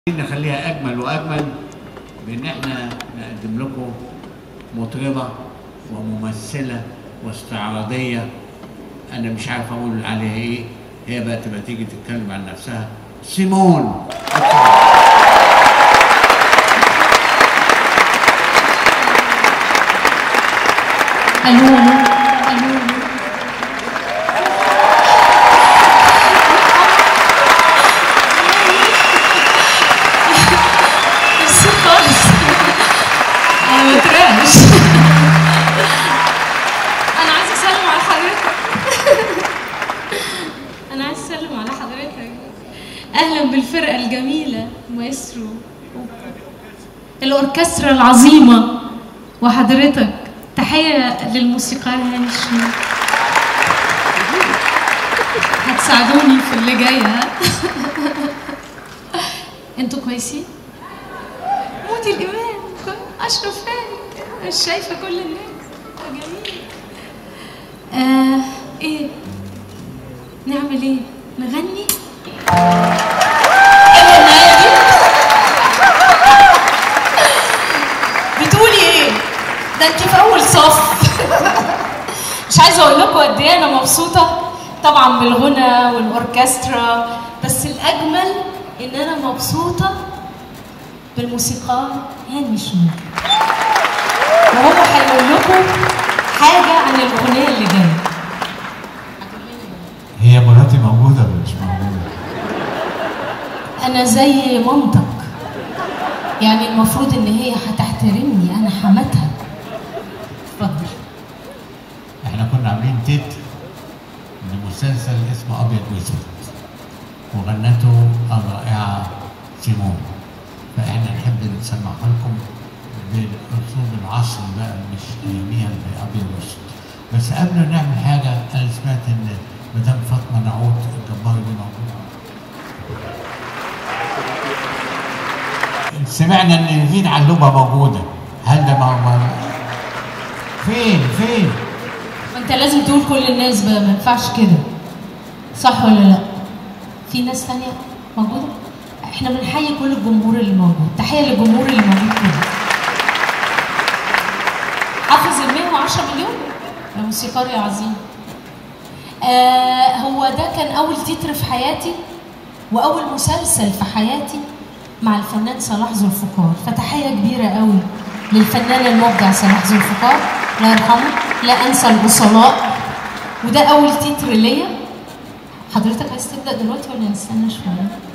نخليها اجمل واجمل بان احنا نقدم لكم مطربه وممثله واستعراضيه انا مش عارف اقول عليها ايه هي بقى تبقى تيجي تتكلم عن نفسها سيمون الو الو الو ميرسي خالص انا ما بترعش انا عايزه اسلم على حضرتك انا عايزه اسلم على حضرتك اهلا بالفرقه الجميله مايسترو الاوركسترا العظيمه وحضرتك تحيه للموسيقار هاني الشمال هتساعدوني في اللي جاي ها انتوا كويسين مودي الامام اشرف هاني مش شايفه كل الناس جميل آه ايه نعمل ايه نغني ايوه النهايه دي بتقولي ايه ده انت في اول صف مش عايزه اقول لكم قد ايه انا مبسوطه طبعا بالغنى والاوركسترا بس الاجمل ان انا مبسوطه بالموسيقار هاني شنو وهو هيقول لكم حاجه عن الاغنيه اللي جايه هي مراتي موجوده ولا مش موجوده؟ انا زي مامتك يعني المفروض ان هي هتحترمني انا حماتها اتفضل احنا كنا عاملين تتر لمسلسل اسمه ابيض واسود وغنته الرائعه سيمون فاحنا نحب نسمعها لكم بالاسلوب العصري بقى مش اياميها الابيض واسود بس قبل ما نعمل حاجه انا سمعت ان مدام فاطمه نعود الجبار دي موجوده سمعنا ان نيفين علوبه موجوده هل ده موجود؟ فين فين؟ ما انت لازم تقول كل الناس بقى ما ينفعش كده صح ولا لا في ناس تانية موجودة احنا بنحيي كل الجمهور اللي موجود تحية للجمهور اللي موجود كله حافظ ال 110 مليون يا موسيقار يا عظيم آه هو ده كان اول تتر في حياتي واول مسلسل في حياتي مع الفنان صلاح ذو الفقار فتحيه كبيره قوي للفنان المبدع صلاح ذو الفقار الله يرحمه لا انسى البصلاء وده اول تتر ليا حضرتك عايز تبدا دلوقتي ولا نستنى شويه